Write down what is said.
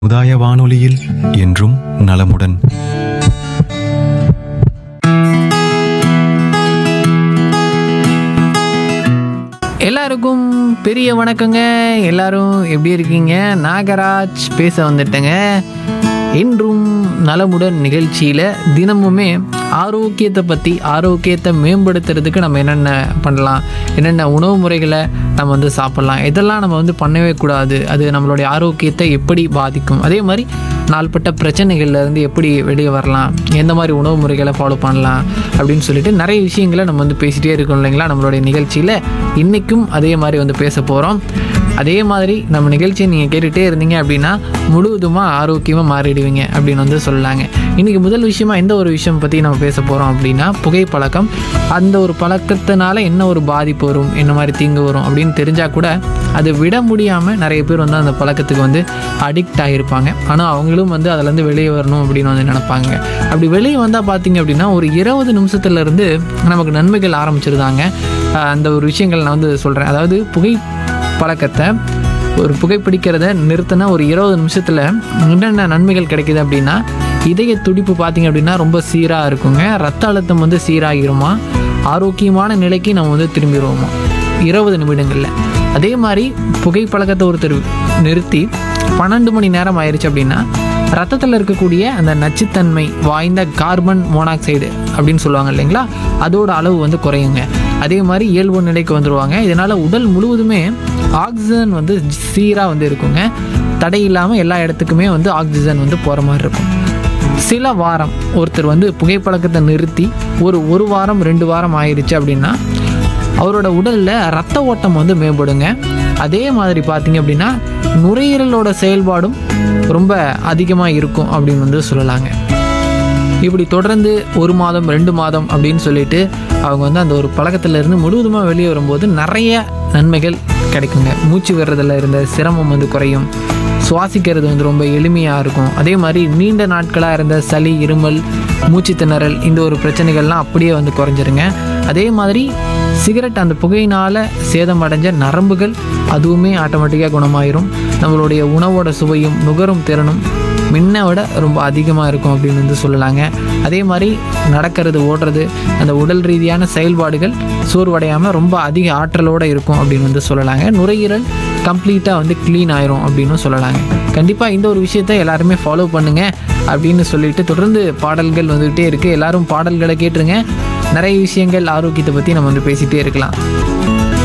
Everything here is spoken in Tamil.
சமுதாய வானொலியில் என்றும் நலமுடன் எல்லாருக்கும் பெரிய வணக்கங்க எல்லாரும் எப்படி இருக்கீங்க நாகராஜ் பேச வந்துட்டேங்க இன்றும் நலமுடன் நிகழ்ச்சியில் தினமுமே ஆரோக்கியத்தை பற்றி ஆரோக்கியத்தை மேம்படுத்துறதுக்கு நம்ம என்னென்ன பண்ணலாம் என்னென்ன உணவு முறைகளை நம்ம வந்து சாப்பிட்லாம் இதெல்லாம் நம்ம வந்து பண்ணவே கூடாது அது நம்மளுடைய ஆரோக்கியத்தை எப்படி பாதிக்கும் அதே மாதிரி நாள்பட்ட பிரச்சனைகள்ல இருந்து எப்படி வெளியே வரலாம் எந்த மாதிரி உணவு முறைகளை ஃபாலோ பண்ணலாம் அப்படின்னு சொல்லிட்டு நிறைய விஷயங்களை நம்ம வந்து பேசிகிட்டே இருக்கோம் இல்லைங்களா நம்மளுடைய நிகழ்ச்சியில் இன்றைக்கும் அதே மாதிரி வந்து பேச போகிறோம் அதே மாதிரி நம்ம நிகழ்ச்சியை நீங்கள் கேட்டுகிட்டே இருந்தீங்க அப்படின்னா முழுவதுமாக ஆரோக்கியமாக மாறிடுவீங்க அப்படின்னு வந்து சொல்லலாங்க இன்றைக்கி முதல் விஷயமா எந்த ஒரு விஷயம் பற்றி நம்ம பேச போகிறோம் அப்படின்னா புகைப்பழக்கம் அந்த ஒரு பழக்கத்தினால என்ன ஒரு பாதிப்பு வரும் என்ன மாதிரி தீங்கு வரும் அப்படின்னு தெரிஞ்சால் கூட அது விட முடியாமல் நிறைய பேர் வந்து அந்த பழக்கத்துக்கு வந்து அடிக்ட் ஆகியிருப்பாங்க ஆனால் அவங்களும் வந்து அதுலேருந்து வெளியே வரணும் அப்படின்னு வந்து நினைப்பாங்க அப்படி வெளியே வந்தால் பார்த்தீங்க அப்படின்னா ஒரு இருபது நிமிஷத்துலேருந்து நமக்கு நன்மைகள் ஆரம்பிச்சிருந்தாங்க ஆஹ் அந்த ஒரு விஷயங்கள் நான் வந்து சொல்கிறேன் அதாவது புகை பழக்கத்தை ஒரு புகைப்பிடிக்கிறத நிறுத்தினா ஒரு இருபது நிமிஷத்தில் என்னென்ன நன்மைகள் கிடைக்குது அப்படின்னா இதய துடிப்பு பார்த்தீங்க அப்படின்னா ரொம்ப சீராக இருக்குங்க ரத்த அழுத்தம் வந்து சீராகிருமா ஆரோக்கியமான நிலைக்கு நம்ம வந்து திரும்பிடுவோமா இருபது நிமிடங்களில் அதே மாதிரி புகைப்பழக்கத்தை ஒருத்தர் நிறுத்தி பன்னெண்டு மணி நேரம் ஆயிடுச்சு அப்படின்னா ரத்தத்தில் இருக்கக்கூடிய அந்த நச்சுத்தன்மை வாய்ந்த கார்பன் மோனாக்சைடு அப்படின்னு சொல்லுவாங்க இல்லைங்களா அதோட அளவு வந்து குறையுங்க அதே மாதிரி இயல்பு நிலைக்கு வந்துடுவாங்க இதனால் உடல் முழுவதுமே ஆக்சிஜன் வந்து சீராக வந்து இருக்குங்க தடை இல்லாமல் எல்லா இடத்துக்குமே வந்து ஆக்சிஜன் வந்து போகிற மாதிரி இருக்கும் சில வாரம் ஒருத்தர் வந்து புகைப்பழக்கத்தை நிறுத்தி ஒரு ஒரு வாரம் ரெண்டு வாரம் ஆயிடுச்சு அப்படின்னா அவரோட உடலில் ரத்த ஓட்டம் வந்து மேம்படுங்க அதே மாதிரி பார்த்தீங்க அப்படின்னா நுரையீரலோட செயல்பாடும் ரொம்ப அதிகமாக இருக்கும் அப்படின்னு வந்து சொல்லலாங்க இப்படி தொடர்ந்து ஒரு மாதம் ரெண்டு மாதம் அப்படின்னு சொல்லிட்டு அவங்க வந்து அந்த ஒரு பழக்கத்திலிருந்து முழுவதுமாக வெளியே வரும்போது நிறைய நன்மைகள் கிடைக்குங்க மூச்சு விடுறதுல இருந்த சிரமம் வந்து குறையும் சுவாசிக்கிறது வந்து ரொம்ப எளிமையாக இருக்கும் அதே மாதிரி நீண்ட நாட்களாக இருந்த சளி இருமல் மூச்சு திணறல் இந்த ஒரு பிரச்சனைகள்லாம் அப்படியே வந்து குறைஞ்சிருங்க அதே மாதிரி சிகரெட் அந்த புகையினால் சேதமடைஞ்ச நரம்புகள் அதுவுமே ஆட்டோமேட்டிக்காக குணமாயிரும் நம்மளுடைய உணவோட சுவையும் நுகரும் திறனும் முன்ன விட ரொம்ப அதிகமாக இருக்கும் அப்படின்னு வந்து சொல்லலாங்க அதே மாதிரி நடக்கிறது ஓடுறது அந்த உடல் ரீதியான செயல்பாடுகள் சோர்வடையாமல் ரொம்ப அதிக ஆற்றலோடு இருக்கும் அப்படின்னு வந்து சொல்லலாங்க நுரையீரல் கம்ப்ளீட்டாக வந்து க்ளீன் ஆயிரும் அப்படின்னு சொல்லலாங்க கண்டிப்பாக இந்த ஒரு விஷயத்தை எல்லாருமே ஃபாலோ பண்ணுங்க அப்படின்னு சொல்லிட்டு தொடர்ந்து பாடல்கள் வந்துகிட்டே இருக்குது எல்லாரும் பாடல்களை கேட்டுருங்க நிறைய விஷயங்கள் ஆரோக்கியத்தை பற்றி நம்ம வந்து பேசிகிட்டே இருக்கலாம்